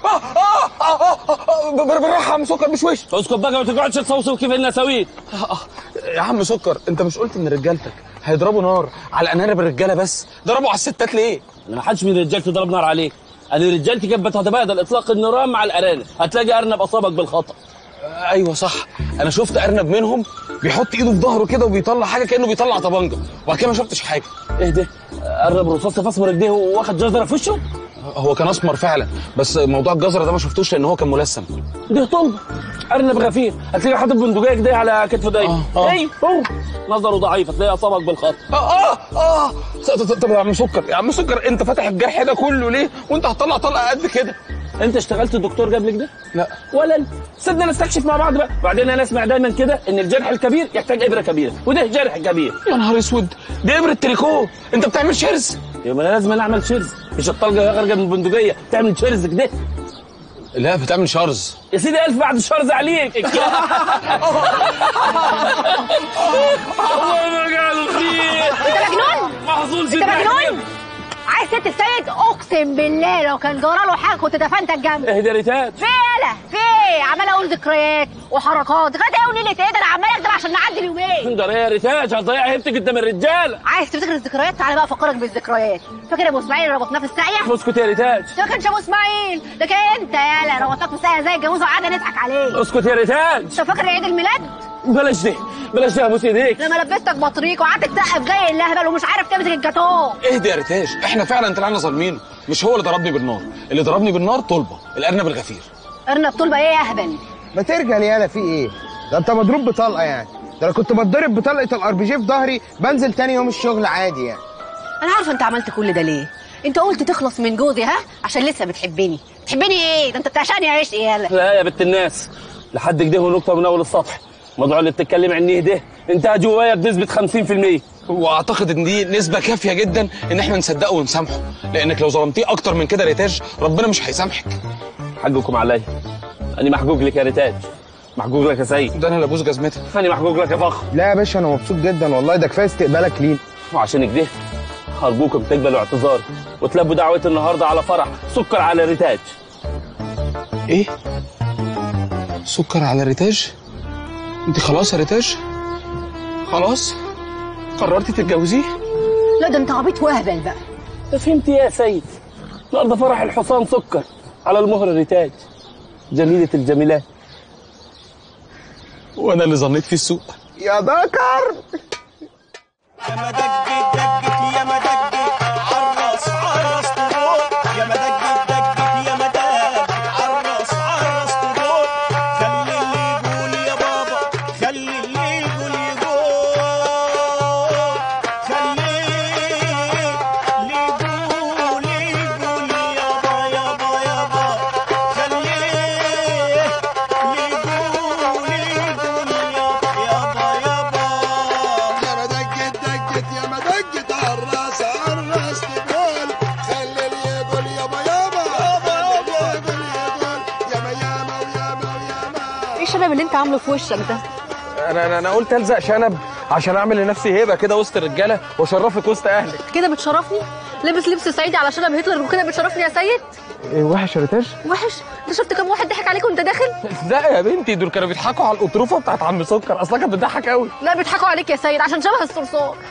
اه اه اه اه بر- بالراحه يا عم سكر مش وش اسكت بقى ما تقعدش تصوصو كيف انها سويت آه، آه. يا عم سكر انت مش قلت ان رجالتك هيضربوا نار على انارب الرجاله بس ضربوا على الستات ليه انا ما حدش من رجالتي ضرب نار عليك انا رجالتي كانت بتتبادل اطلاق النيران مع الارانب هتلاقي ارنب اصابك بالخطا آه، ايوه صح انا شفت ارنب منهم بيحط ايده في ظهره كده وبيطلع حاجه كانه بيطلع طبنجه وبعد كده ما شفتش حاجه ايه ده ارنب رصاص في اسمر ايديه واخد جزره في وشه هو كان اسمر فعلا بس موضوع الجزره ده ما شفتوش لان هو كان ملثم ده طلبه ارنب غفير هتلاقيه حاطط بندقيه كده على كتفه دايما آه، آه. اي هو نظره ضعيف هتلاقيه اصابك بالخطا اه اه اه ط- ط- طب يا عم سكر يا عم سكر انت فاتح الجرح ده كله ليه وانت هتطلع طلقه قد كده انت اشتغلت دكتور قبل كده لا ولا انت سيبنا نستكشف مع بعض بقى بعدين انا اسمع دايما كده ان الجرح الكبير يحتاج ابره كبيره وده جرح كبير يا نهار اسود دي ابره تريكو انت بتعمل شرز يبقى انا لازم اعمل شيرز مش الطلقه خارجه من البندقيه تعمل شيرز كده لا بتعمل شرز يا سيدي الف بعد الشرز عليك الله ما قال خير انت مجنون محظوظ انت مجنون عايز ست السيد اقسم بالله لو كان جرى له حاجه كنت دفنتك جنبي اهدى ريتات في يالا في ايه عمال اقول ذكريات وحركات ذكريات ايه وليله ايه ده انا عمال اكدب عشان نعدي اليومين ده يا ريتات هتضيع هيبتك قدام الرجاله عايز تفتكر الذكريات تعالى بقى افكرك بالذكريات فاكر ابو اسماعيل اللي ربطناه في الساقيه اسكت يا ريتات ده كانش ابو اسماعيل ده كان انت يالا ربطناك في الساقيه زي الجاموسه وقعدنا نضحك عليه اسكت يا ريتات انت فاكر عيد الميلاد بلاش ده بلاش ده ابوس ايديك لما لبستك بطريق وقعدت تسقف زي اللهبل ومش عارف تمسك الجاتوه اهدى يا ريتاج احنا فعلا طلعنا ظالمينه مش هو اللي ضربني بالنار اللي ضربني بالنار طلبه الارنب الغفير ارنب طول بقى ايه يا اهبل ما ترجع يالا في ايه ده انت مضروب بطلقه يعني ده انا كنت بتضرب بطلقه الار بي جي في ظهري بنزل تاني يوم الشغل عادي يعني انا عارفه انت عملت كل ده ليه انت قلت تخلص من جوزي ها عشان لسه بتحبني تحبني ايه ده انت بتعشقني يا عيش يالا لا يا بنت الناس لحد كده هو نقطه من اول السطح الموضوع اللي بتتكلم عنه ده انت جوايا بنسبه 50% واعتقد ان دي نسبه كافيه جدا ان احنا نصدقه ونسامحه لانك لو ظلمتيه اكتر من كده يا ريتاج ربنا مش هيسامحك حقكم عليا انا محقوق لك يا ريتاج محقوق لك يا سيد ده انا اللي ابوس جزمتك انا محقوق لك يا فخر لا يا باشا انا مبسوط جدا والله ده كفايه استقبالك لينا وعشان كده هرجوكم تقبلوا اعتذاري وتلبوا دعوتي النهارده على فرح سكر على ريتاج ايه سكر على ريتاج انت خلاص يا ريتاج خلاص قررتي تتجوزيه لا ده انت عبيط وهبل بقى فهمت يا سيد النهارده فرح الحصان سكر على المهر ريتاج جميلة الجميلات وانا اللي ظنيت فيه السوق يا ذكر يا ما دقت دقت يا ما دقت عرس عرس تروح يا ما دقت دقت يا ما دقت عرس عرس تروح خلي اللي يقول يا بابا خلي اللي يقول يقول خلي اللي يقول يقول يابا يابا يابا خلي اللي يقول يقول يابا يابا يابا يا ما دقت دقت يا ما دقت عالراس عالراس تقول خلي اللي يقول يابا يابا خلي اللي يقول يقول ياما ياما وياما وياما ايه الشنب اللي انت عامله في وشك ده انا انا انا قلت الزق شنب عشان اعمل لنفسي هيبه كده وسط الرجاله واشرفك وسط اهلك كده بتشرفني لابس لبس صعيدي على شنب هتلر وكده بتشرفني يا سيد إيه وحش يا ريتاج وحش انت شفت كام واحد ضحك عليك وانت داخل لا يا بنتي دول كانوا بيضحكوا على الاطروفه بتاعت عم سكر اصلا كانت بتضحك قوي لا بيضحكوا عليك يا سيد عشان شبه الصرصار